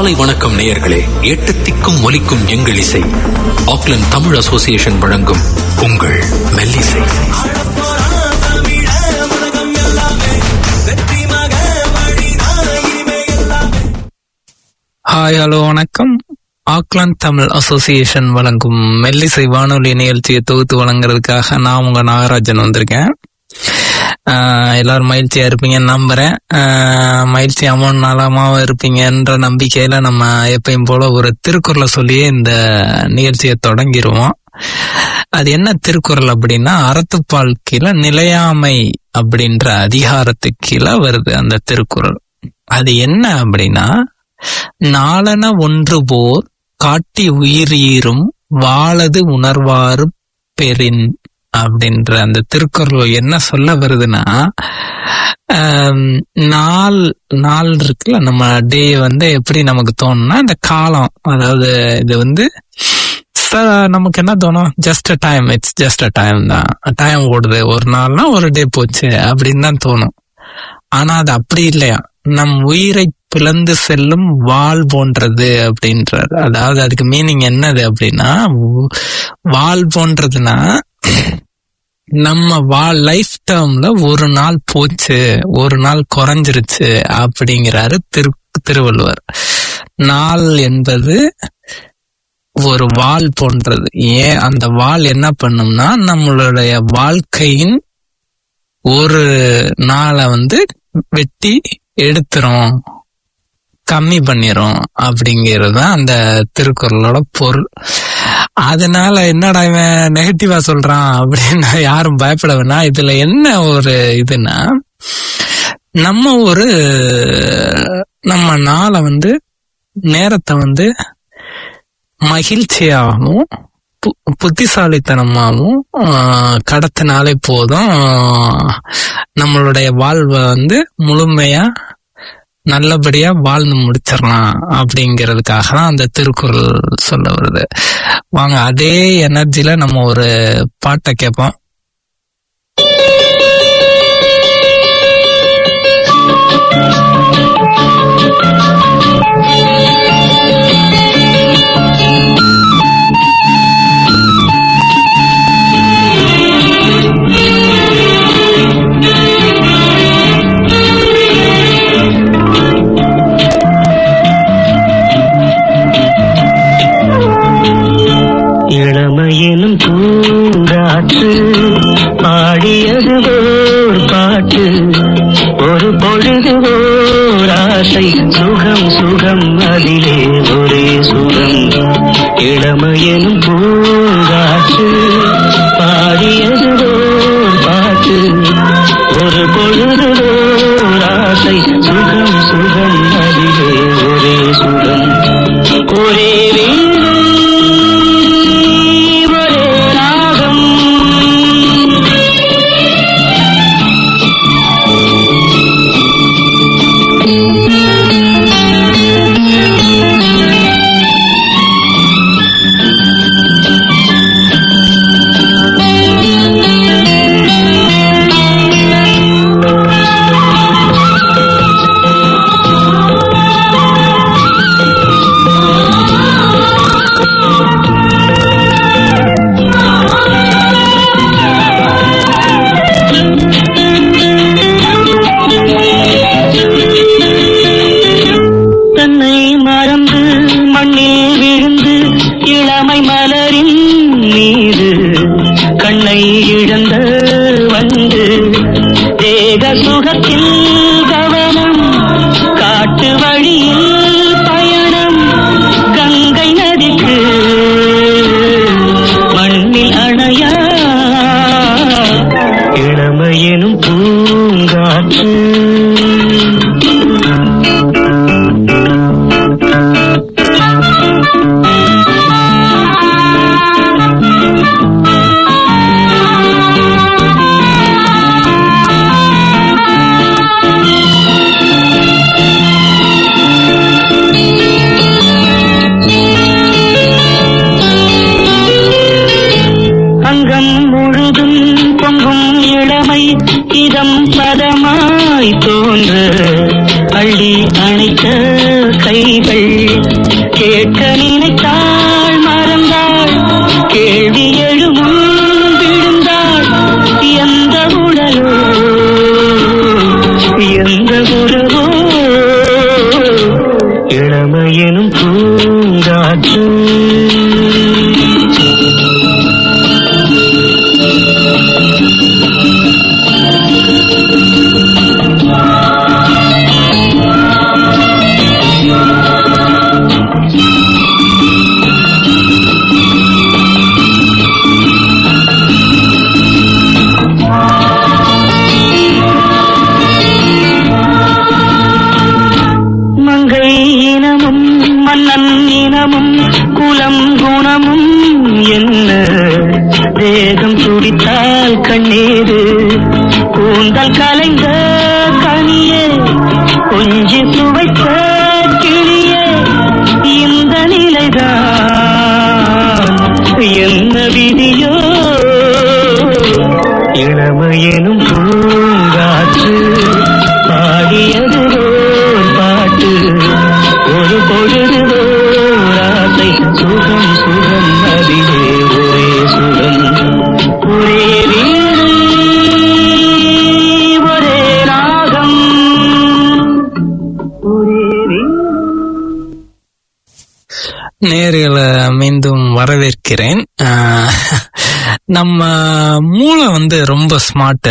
காலை வணக்கம் நேயர்களே எட்டு திக்கும் ஒலிக்கும் எங்கள் இசை ஆக்லாந்து தமிழ் அசோசியேஷன் வழங்கும் உங்கள் மெல்லிசை ஹாய் ஹலோ வணக்கம் ஆக்லாந்து தமிழ் அசோசியேஷன் வழங்கும் மெல்லிசை வானொலி நிகழ்ச்சியை தொகுத்து வழங்குறதுக்காக நான் உங்க நாகராஜன் வந்திருக்கேன் ஆஹ் எல்லாரும் மகிழ்ச்சியா இருப்பீங்கன்னு நம்புறேன் ஆஹ் மகிழ்ச்சி அமௌண்ட் நலமாவும் இருப்பீங்கன்ற நம்பிக்கையில நம்ம எப்பயும் போல ஒரு திருக்குறளை சொல்லியே இந்த நிகழ்ச்சியை தொடங்கிடுவோம் அது என்ன திருக்குறள் அப்படின்னா அறத்துப்பால் கீழே நிலையாமை அப்படின்ற அதிகாரத்துக்கு கீழே வருது அந்த திருக்குறள் அது என்ன அப்படின்னா நாளன ஒன்று போர் காட்டி உயிரீரும் வாழது உணர்வாறு பெறின் அப்படின்ற அந்த திருக்குறள் என்ன சொல்ல வருதுன்னா ஆம், நாள் நாள் இருக்குல்ல நம்ம டே வந்து எப்படி நமக்கு தோணும்னா இந்த காலம் அதாவது இது வந்து ச- நமக்கு என்ன தோணும் just a time it's just a time தான் டைம் ஓடுது ஒரு நாள்னா ஒரு டே போச்சு அப்படின்னு தான் தோணும் ஆனா அது அப்படி இல்லையா நம் உயிரை பிளந்து செல்லும் வாள் போன்றது அப்படின்றாரு அதாவது அதுக்கு மீனிங் என்னது அப்படின்னா உ- வாள் போன்றதுன்னா நம்ம வா லைஃப் டேர்ம்ல ஒரு நாள் போச்சு ஒரு நாள் குறைஞ்சிருச்சு அப்படிங்கிறாரு திரு திருவள்ளுவர் நாள் என்பது ஒரு வாள் போன்றது ஏன் அந்த வாள் என்ன பண்ணும்னா நம்மளுடைய வாழ்க்கையின் ஒரு நாளை வந்து வெட்டி எடுத்துரும் கம்மி பண்ணிரும் அப்படிங்கிறது தான் அந்த திருக்குறளோட பொருள் அதனால என்னடா இவன் நெகட்டிவா சொல்றான் அப்படின்னு யாரும் பயப்பட வேணாம் இதுல என்ன ஒரு இதுன்னா நம்ம ஒரு நம்ம நாளை வந்து நேரத்தை வந்து மகிழ்ச்சியாகவும் பு- புத்திசாலித்தனமாகவும் ஆஹ், கடத்தினாலே போதும் ஆஹ், நம்மளுடைய வாழ்வை வந்து முழுமையா நல்லபடியா வாழ்ந்து முடிச்சிடலாம் அப்படிங்கிறதுக்காக தான் அந்த திருக்குறள் சொல்ல வருது வாங்க அதே எனர்ஜில நம்ம ஒரு பாட்டை கேட்போம் இளமையிலும் பூங்காற்று பாடியது ஓர் பாட்டு ஒரு பொழுது ஓர் ஆசை சுகம் சுகம் அதிலே ஒரே சுகம் இளமையிலும் பூங்காற்று பாடியது ஓர் பாட்டு ஒரு பொழுது ஓர் ஆசை சுகம் சுகம் அதிலே ஒரே சுகம் ஒரே வீடு ஒரே ராகம் தன்னை மறந்து மண்ணில் விழுந்து இளமை மலரின் மீது கண்ணை இழந்த வந்து தேக சுகத்தில் கவனம் காட்டு வழியில் பயணம் கங்கை நதிக்கு மண்ணில் அணையா இளமையெனும் பூங்காற்று அங்கம் முழுதும் பொங்கும் இளமை இதம் பதமாய் தோன்ற அள்ளி அணைத்த கைகள் எந்த உறவோ இளமையெனும் பூங்காற்று மங்கை இனமும் மன்னன் இனமும் குலம் குணமும் என்ன தேகம் துடித்தால் கண்ணீரு கூந்தல் கலைந்த கனியே கொஞ்சி சுவைத்த கிளியே இந்த நிலைதான் என்ன விதியோ இளமையெனும் பூங்காற்று பாடியது ஓர் பாட்டு ஒரு பொழுது ஓர் ஆசை சுகம் சுகம் அதிலே ஒரே சுகம் ஒரே வீடு ஒரே ராகம் ஒரே வீடு நேர்களை மீண்டும் வரவேற்கிறேன் ஆஹ், நம்ம மூளை வந்து ரொம்ப ஸ்மார்ட்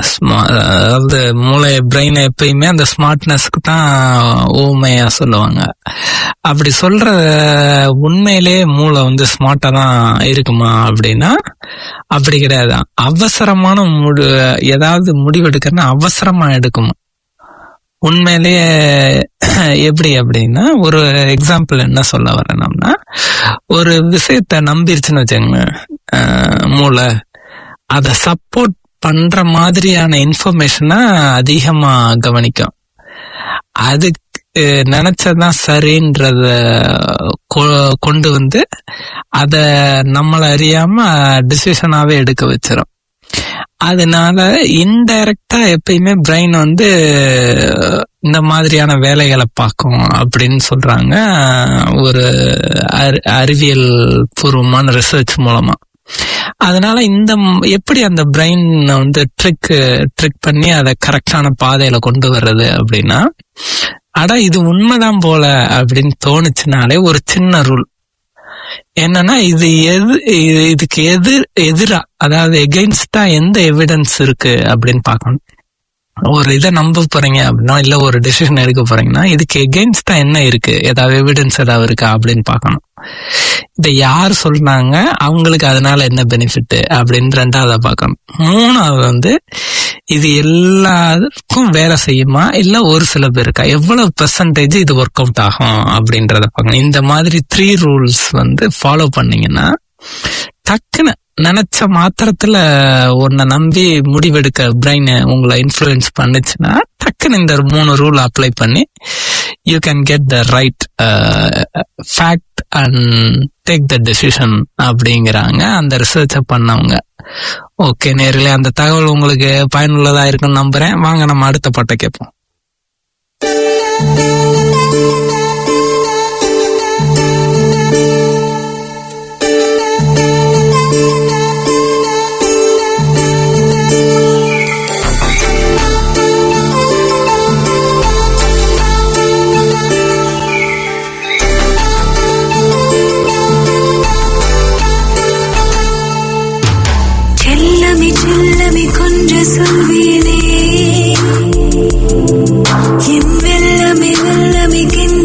அதாவது மூளை பிரெயின் எப்பயுமே அந்த ஸ்மார்ட்னஸ்க்கு தான் ஓமையா சொல்லுவாங்க அப்படி சொல்ற உண்மையிலே மூளை வந்து ஸ்மார்ட்டா தான் இருக்குமா அப்படின்னா அப்படி கிடையாது அவசரமான முடி ஏதாவது முடிவெடுக்கணும்னா அவசரமா எடுக்குமா உண்மையிலேயே எப்படி அப்படின்னா ஒரு எக்ஸாம்பிள் என்ன சொல்ல வரேனோம்னா ஒரு விஷயத்த நம்பிருச்சுன்னு வச்சுக்கோங்க அஹ், மூளை அதை சப்போர்ட் பண்ற மாதிரியான இன்ஃபர்மேஷனை அதிகமா கவனிக்கும் அதுக்கு அஹ், நினைச்சதான் சரின்றத கொ- கொண்டு வந்து அத நம்மள அறியாம டிசிஷனாவே எடுக்க வச்சிரும் அதனால இன்டைரக்டா எப்பயுமே பிரெயின் வந்து இந்த மாதிரியான வேலைகளை பார்க்கும் அப்படின்னு சொல்றாங்க ஒரு அறி- அறிவியல் பூர்வமான ரிசர்ச் மூலமா அதனால இந்த ம்- எப்படி அந்த பிரெயின் வந்து ட்ரிக் ட்ரிக் பண்ணி அதை கரெக்டான பாதையில கொண்டு வர்றது அப்படின்னா அட இது உண்மைதான் போல அப்படின்னு தோணுச்சுனாலே ஒரு சின்ன ரூல் என்னன்னா இது எது இது- இதுக்கு எதிர் எதிரா அதாவது எகெயின்ஸ்டா எந்த எவிடன்ஸ் இருக்கு அப்படின்னு பார்க்கணும் ஒரு இதை நம்ப போறீங்க அப்படின்னா இல்ல ஒரு டெசிஷன் எடுக்க போறீங்கன்னா இதுக்கு எகெயின்ஸ்டா என்ன இருக்கு ஏதாவது எவிடன்ஸ் ஏதாவது இருக்கா அப்படின்னு பார்க்கணும் இதை யார் சொல்றாங்க அவங்களுக்கு அதனால என்ன பெனிஃபிட் அப்படின்னு ரெண்டாவதா பார்க்கணும் மூணாவது வந்து இது எல்லாருக்கும் வேலை செய்யுமா இல்ல ஒரு சில பேருக்கா எவ்வளவு பெர்சன்டேஜ் இது ஒர்க் அவுட் ஆகும் அப்படின்றத பார்க்கணும் இந்த மாதிரி த்ரீ ரூல்ஸ் வந்து ஃபாலோ பண்ணீங்கன்னா டக்குன்னு நினைச்ச மாத்திரத்துல உன்னை நம்பி முடிவெடுக்க பிரெயின் உங்களை இன்ஃப்ளூயன்ஸ் பண்ணுச்சுன்னா டக்குன்னு இந்த மூணு ரூல் அப்ளை பண்ணி you can get the right fact and take the decision அப்படிங்கிறாங்க அந்த ரிசர்ச்சை பண்ணவங்க ஓகே நேரிலே அந்த தகவல் உங்களுக்கு பயனுள்ளதா இருக்குன்னு நம்புறேன் வாங்க நம்ம அடுத்த பாட்டை கேட்போம் செல்லமே செல்லமே கொஞ்ச சொல்வீனே என் வெள்ளமே வெள்ளமே கெஞ்ச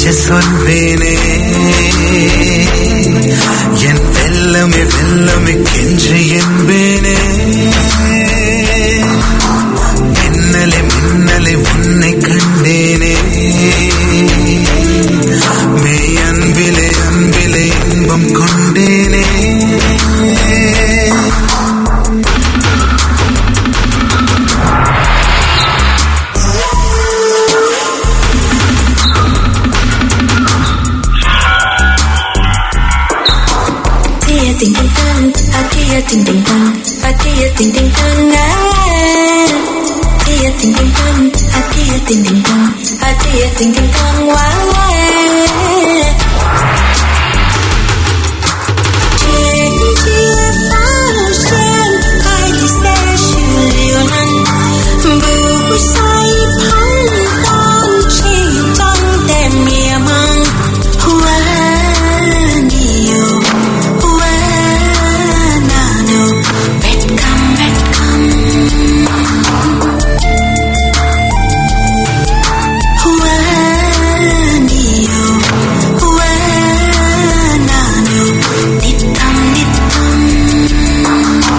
கெஞ்ச சொல்வேனே என் வெள்ளமே வெள்ளமே கெஞ்சு என்பேனே மின்னலே மின்னலே உன்னை கண்டேனே மெய் அன்பிலே அன்பிலே இன்பம் கொண்டேனே Tia ting ting tang, a tia ting ting tang, a tia ting ting tang, ah. Tia ting ting tang, a tia ting ting tang, a tia ting ting tang, wow. Trên chia bao sen, ai đi xe chiều nắng, bưu say phăng tang chi trong đêm mìa măng, hoa nhiều. Wanano, Beckham, Beckham. Wanio, Wanano, Nittam, Nittam.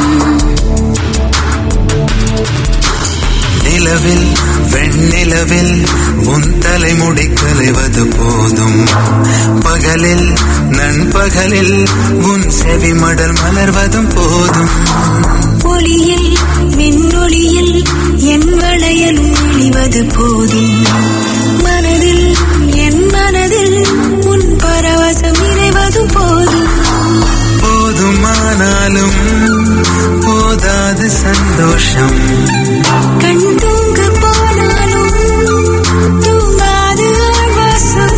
நிலவில் வெண்ணிலவில் உன் தலைமுடி கலைவது போதும் பகலில் நண்பகலில் உன் செவி மடல் மலர்வதும் போதும் ஒளியில் மின்னொளியில் என் வளையல் ஒளிவது போதும் மனதில் என் மனதில் உன் பரவசம் நிறைவது போதும் போதுமானாலும் போதாது சந்தோஷம் கண் தூங்க போனாலும் தூங்காது ஆழ்வாசம்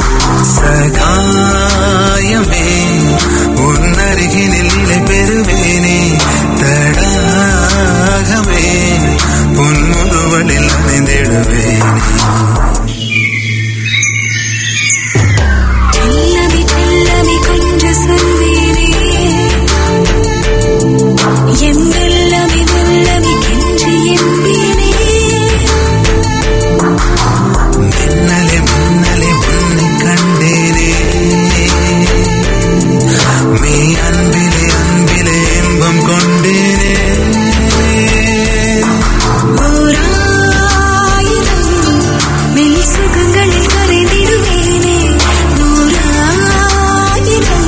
சகாயமே உன் அருகினில் நிலை பெறுவேனே தடாகமே உன் முதுவலில் அணைந்திடுவேனே செல்லமே செல்லமே கொஞ்சம் சொல்வேனே என் வெல்லமே வெல்லமே கென்று என்பேனே மின்னலே மின்னலே உன்னை கண்டேனே மே அன்பிலே அன்பிலே இன்பம் கொண்டேனே ஓராயிரம் மெல் சுகங்களில் கரைந்திடுவேனே நூறாயிரம்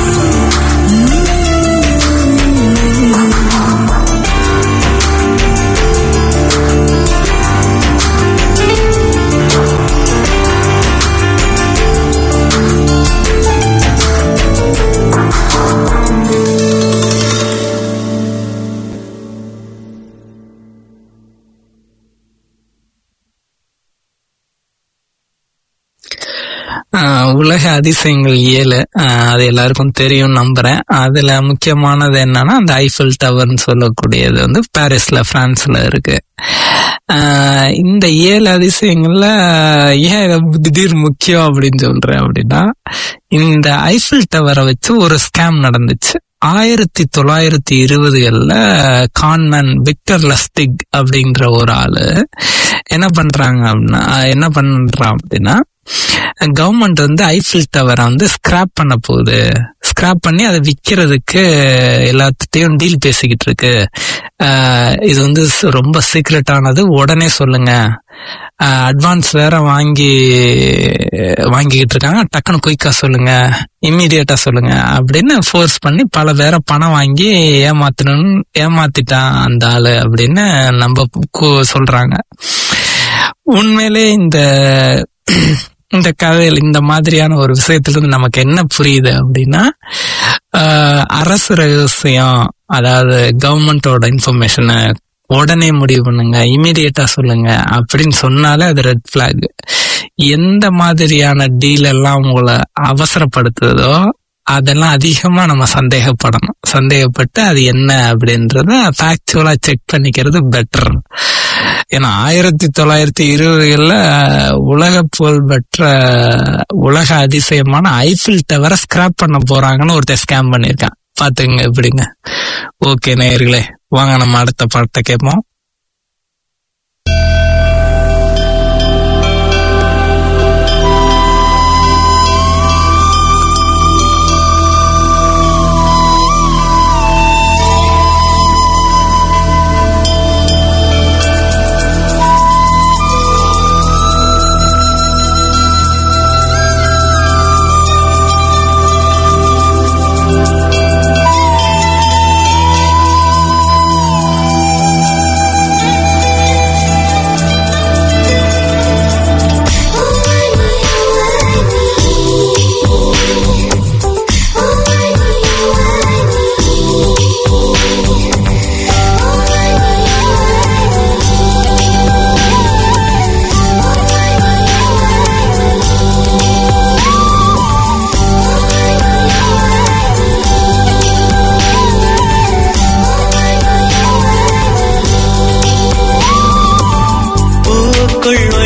ஆஹ் உலக அதிசயங்கள் ஏழு ஆஹ் அது எல்லாருக்கும் தெரியும் நம்புறேன் அதுல முக்கியமானது என்னன்னா அந்த ஐஃபில் டவர்னு சொல்லக்கூடியது வந்து பாரிஸ்ல பிரான்ஸ்ல இருக்கு ஆஹ் இந்த ஏழு அதிசயங்கள்ல ஏன் திடீர் முக்கியம் அப்படின்னு சொல்றேன் அப்படின்னா இந்த ஐஃபில் டவரை வச்சு ஒரு ஸ்கேம் நடந்துச்சு ஆயிரத்தி தொள்ளாயிரத்தி இருபதுகள்ல கான்மேன் விக்டர் லஸ்டிக் அப்படின்ற ஒரு ஆளு என்ன பண்றாங்க அப்படின்னா என்ன பண்றான் அப்படின்னா கவர்மெண்ட் வந்து ஐஃபில் டவரை வந்து ஸ்கிராப் பண்ண போகுது ஸ்கிராப் பண்ணி அதை விற்கிறதுக்கு எல்லாத்துட்டையும் டீல் பேசிக்கிட்டு இருக்கு ஆஹ் இது வந்து ஸ்- ரொம்ப சீக்ரெட்டானது உடனே சொல்லுங்க அட்வான்ஸ் வேற வாங்கி வாங்கிக்கிட்டு இருக்காங்க டக்குன்னு குயிக்கா சொல்லுங்க இம்மீடியட்டா சொல்லுங்க அப்படின்னு ஃபோர்ஸ் பண்ணி பல பேரை பணம் வாங்கி ஏமாத்தணும்னு ஏமாத்திட்டான் அந்த ஆளு அப்படின்னு நம்ம கு- சொல்றாங்க உண்மையிலே இந்த இந்த கதையில் இந்த மாதிரியான ஒரு விஷயத்துல இருந்து நமக்கு என்ன புரியுது அப்படின்னா ஆஹ், அரசு ரகசியம் அதாவது கவர்மெண்டோட இன்ஃபர்மேஷனை உடனே முடிவு பண்ணுங்க இமீடியட்டா சொல்லுங்க அப்படின்னு சொன்னாலே அது ரெட் பிளாக் எந்த மாதிரியான டீல் எல்லாம் உங்களை அவசரப்படுத்துதோ அதெல்லாம் அதிகமா நம்ம சந்தேகப்படணும் சந்தேகப்பட்டு அது என்ன அப்படின்றத ஃபேக்சுவலா செக் பண்ணிக்கிறது பெட்டர் ஏன்னா ஆயிரத்தி தொள்ளாயிரத்தி இருபதுகள்ல உலக புகழ் பெற்ற உலக அதிசயமான ஐஃபில் டவரை ஸ்கிராப் பண்ண போறாங்கன்னு ஒருத்தர் ஸ்கேம் பண்ணியிருக்கான் பாத்துங்க எப்படிங்க ஓகே நேயர்களே வாங்க நம்ம அடுத்த பாட்டை கேட்போம்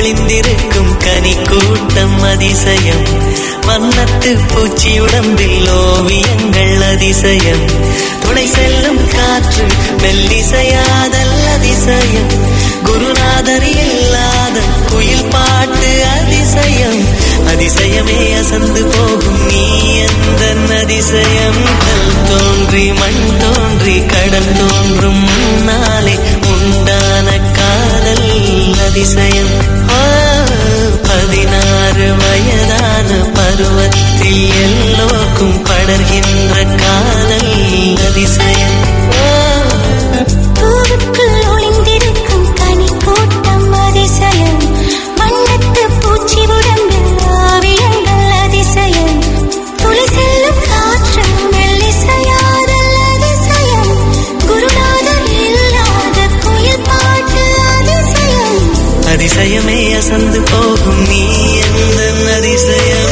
ஒளிந்திருக்கும் கனி கூட்டம் அதிசயம் வண்ணத்து பூச்சி உடம்பில் ஓவியங்கள் அதிசயம் துணை செல்லும் காற்று மெல்லிசையாதல் அதிசயம் குருநாதர் இல்லாத குயில் பாட்டு அதிசயம் அதிசயமே அசந்து போகும் நீ எந்த அதிசயம் கல் தோன்றி மண் தோன்றி கடல் தோன்றும் முன்னாலே உண்டான காதல் அதிசயம் ஆ, பதினாறு வயதான பருவத்தில் எல்லோருக்கும் படர்கின்ற காதல் அதிசயம் ஆ, பூவுக்குள் ஒளிந்திருக்கும் கனி கூட்டம் அதிசயம் வண்ணத்து பூச்சி உடம்பில் ஆவியங்கள் அதிசயம் துளி செல்லும் காற்று மெல்லிசையாதல் அதிசயம் குருநாதர் இல்லாத குயில் பாட்டு அதிசயம் அதிசயமே அசந்து போகும் நீ எந்த அதிசயம்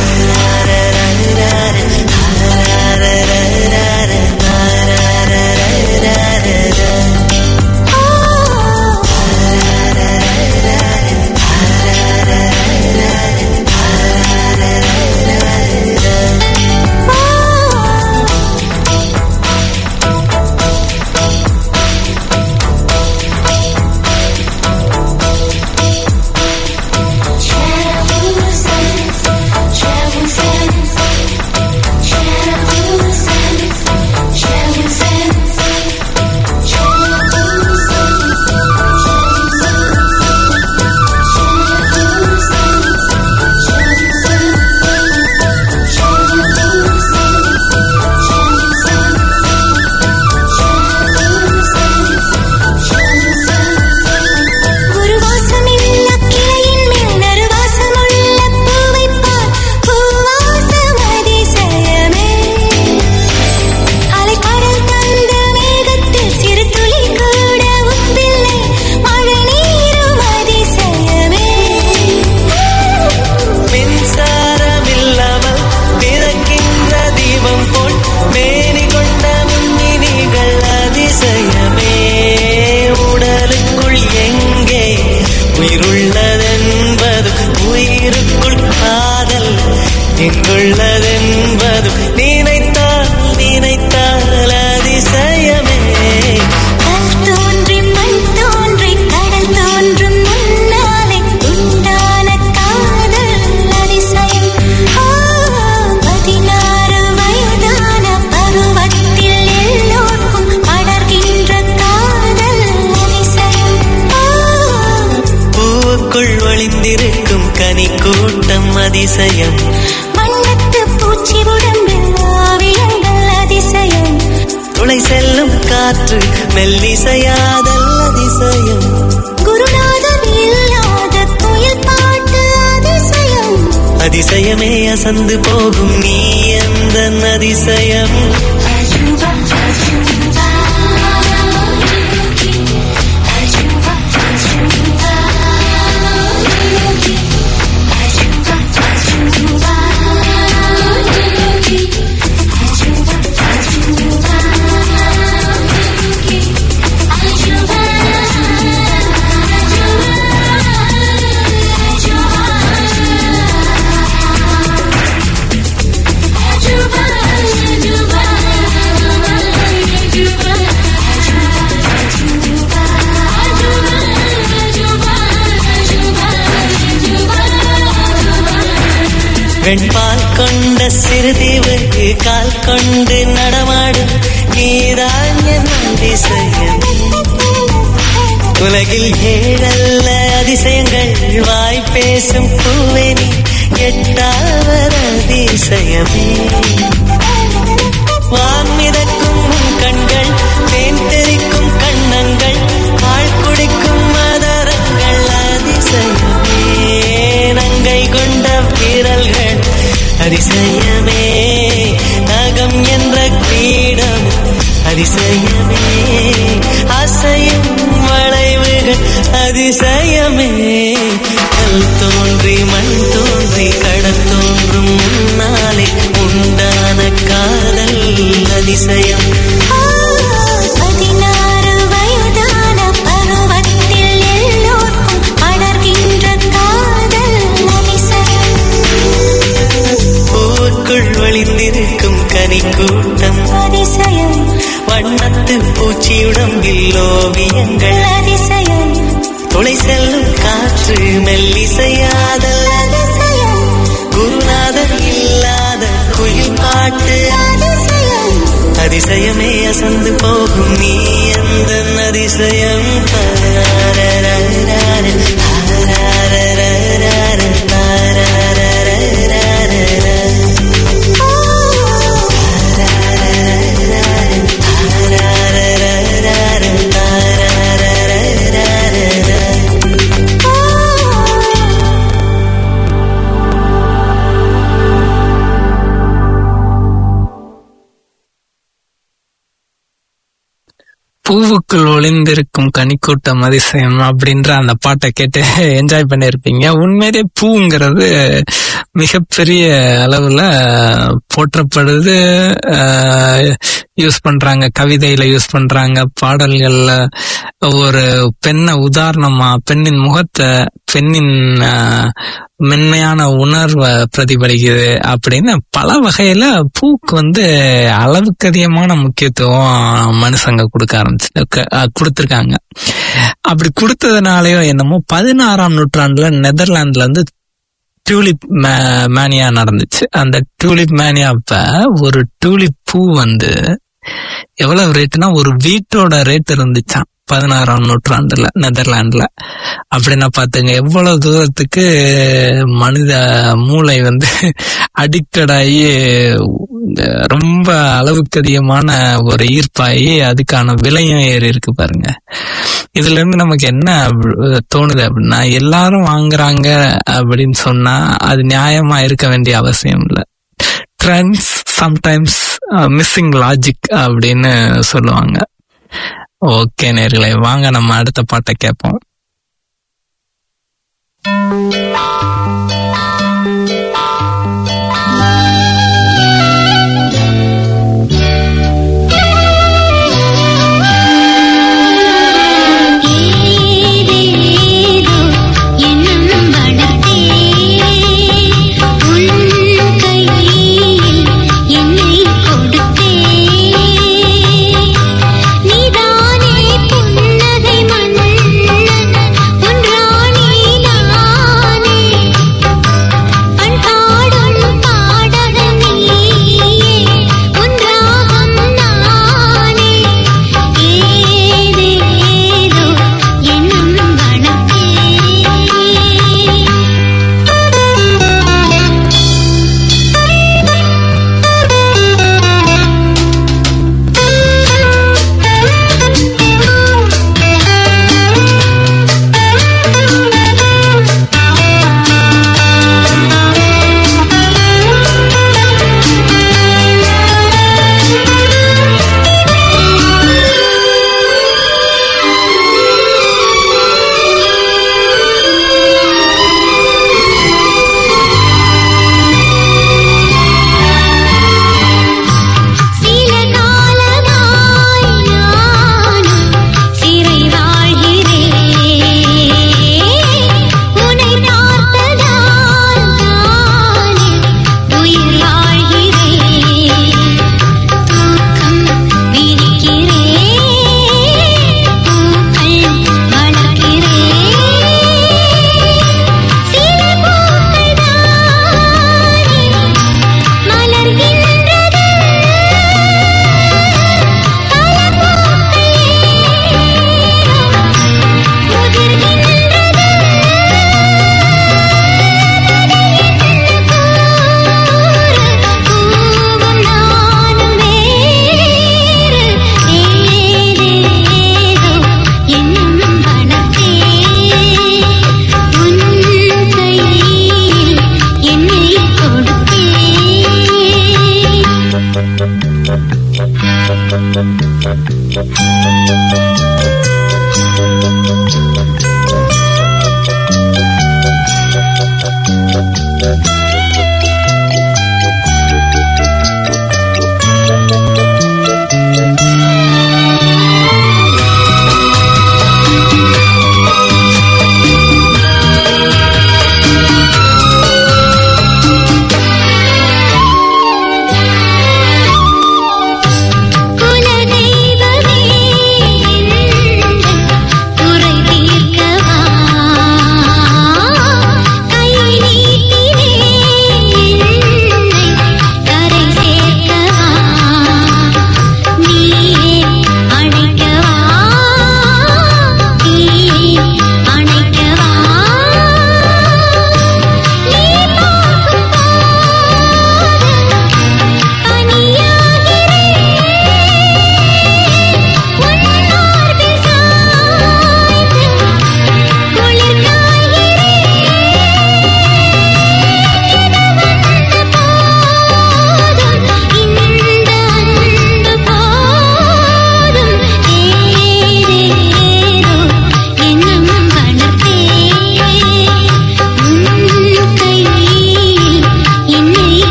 ஒரு வாசமில்ல கிளையின் மேல் நறுவாசமுள்ள பூவைப் பார் பூவாசம் அதிசயமே அலைக்கடல் தந்த மேகத்தில் சிறு துளி கூட உப்பில்லை மழை நீரும் அதிசயமே மின்சாரம் இல்லாமல் பிறக்கின்ற தீபம் போல் மேனி கொண்ட மின்மினிகள் அதிசயமே உடலுக்குள் எங்கே உயிருள்ளதென்பது உயிருக்குள் காதல் எங்குள்ளதென்பது நினைத்தால் நினைத்தால் அதிசயமே கல் தோன்றி மண் தோன்றி கடல் தோன்றும் முன்னாலே உண்டான காதல் அதிசயம் ஆ, பதினாறு வயதான பருவத்தில் எல்லோருக்கும் படர்கின்ற காதல் அதிசயம் ஆ, பூவுக்குள் ஒளிந்திருக்கும் கனி கூட்டம் அதிசயம் வண்ணத்து பூச்சி உடம்பில் ஆவியங்கள் அதிசயம் துளை செல்லும் காற்று மெல்லிசையாதல் அதிசயம் குருநாதர் இல்லாத குயில் பாட்டு அதிசயம் அதிசயமே அசந்து போகும் நீ எந்த அதிசயம் அஜுபா அஜுபா அஜுபா அஜுபா அஜுபா அஜுபா அஜுபா வெண்பால் கொண்ட சிறுதீவுக்கு கால் கொண்டு நடமாடும் நீதான் என் அதிசயம் உலகில் ஏழல்ல அதிசயங்கள் வாய் பேசும் பூவெனி எட்டாவது அதிசயமே வான் மிதக்கும் உன் கண்கள் தேன் தெறிக்கும் கண்ணங்கள் பால் குடிக்கும் மதரங்கள் அதிசயமே நங்கை கொண்ட விரல்கள் அதிசயமே நகம் என்ற கிரீடம் அதிசயமே அசையும் வளைவுகள் அதிசயமே கல் தோன்றி மண் தோன்றி கடல் தோன்றும் முன்னாலே உண்டான காதல் அதிசயம் பதினாறு வயதான பருவத்தில் எல்லோருக்கும் படர்கின்ற மெல்லிசையாதல் குருநாதர் இல்லாத குயில் பாட்டு அதிசயமே அசந்து போகும் நீ எந்த அதிசயம் பூவுக்குள் ஒளிந்திருக்கும் கனிக்கூட்டம் அதிசயம் அப்படின்ற அந்த பாட்டை கேட்டு என்ஜாய் பண்ணியிருப்பீங்க உண்மையிலே பூங்கிறது மிகப்பெரிய அளவுல போற்றப்படுது யூஸ் பண்றாங்க கவிதையில யூஸ் பண்றாங்க பாடல்கள்ல ஒரு பெண்ணை உதாரணமா பெண்ணின் முகத்தை பெண்ணின் ஆஹ், மென்மையான உணர்வை பிரதிபலிக்குது அப்படின்னு பல வகையில பூக்கு வந்து அளவுக்கு அதிகமான முக்கியத்துவம் மனுஷங்க கொடுக்க ஆரம்பிச்சு க- அஹ் கொடுத்திருக்காங்க அப்படி கொடுத்ததுனாலயோ என்னமோ பதினாறாம் நூற்றாண்டுல நெதர்லாந்துல வந்து டியூலிப் மே- மேனியா நடந்துச்சு அந்த டியூலிப் மேனியாப்ப ஒரு டியூலிப் பூ வந்து எவ்வளவு ரேட்னா ஒரு வீட்டோட ரேட் இருந்துச்சாம் பதினாறாம் நூற்றாண்டுல நெதர்லாந்துல அப்படின்னா பாத்துங்க எவ்வளவு தூரத்துக்கு மனித மூளை வந்து அடிக்டட் ஆகி ரொம்ப அளவுக்கு அதிகமான ஒரு ஈர்ப்பாகி அதுக்கான விலையும் ஏறி இருக்கு பாருங்க இதுல இருந்து நமக்கு என்ன அஹ், தோணுது அப்படின்னா எல்லாரும் வாங்குறாங்க அப்படின்னு சொன்னா அது நியாயமா இருக்க வேண்டிய அவசியம் இல்லை ட்ரெண்ட்ஸ் சம்டைம்ஸ் மிஸ்ஸிங் லாஜிக் அப்படின்னு சொல்லுவாங்க ஓகே நேர்களே வாங்க நம்ம அடுத்த பாட்டை கேட்போம் ஏதேதோ எண்ணம் வளர்த்தே உன் கையில் என்னை கொடுத்தே நீதானே புன்னகை மன்னன் உன் ராணி நானே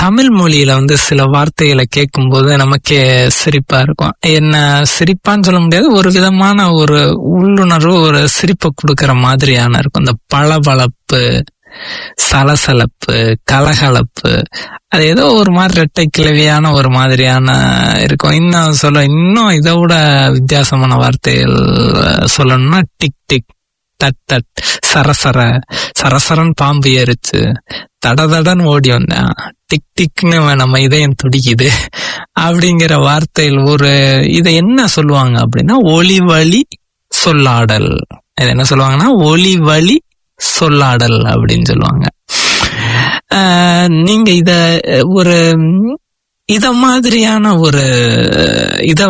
தமிழ் மொழியில வந்து சில வார்த்தைகளை கேட்கும்போது நமக்கே சிரிப்பா இருக்கும் என்ன சிரிப்பான்னு சொல்ல முடியாது ஒரு விதமான ஒரு உள்ளுணர்வு ஒரு சிரிப்பை கொடுக்கிற மாதிரியான இருக்கும் இந்த பளபளப்பு சலசலப்பு கலகலப்பு அது ஏதோ ஒரு மாதிரி ரெட்டை கிளவியான ஒரு மாதிரியான இருக்கும் இன்னும் சொல்ல இன்னும் இதை விட வித்தியாசமான வார்த்தைகள் சொல்லணும்னா டிக் டிக் தட் தட் சரசர சரசரன் பாம்பு ஏறிச்சு தட தடன்னு ஓடி வந்தேன் டிக் டிக்னு நம்ம இதயம் துடிக்குது அப்படிங்கிற வார்த்தையில் ஒரு இதை என்ன சொல்லுவாங்க அப்படின்னா ஒளி வழி சொல்லாடல் இது என்ன சொல்லுவாங்கன்னா ஒளி வழி சொல்லாடல் அப்படின்னு சொல்லுவாங்க ஆஹ் நீங்க இத ஒரு இத மாதிரியான ஒரு இத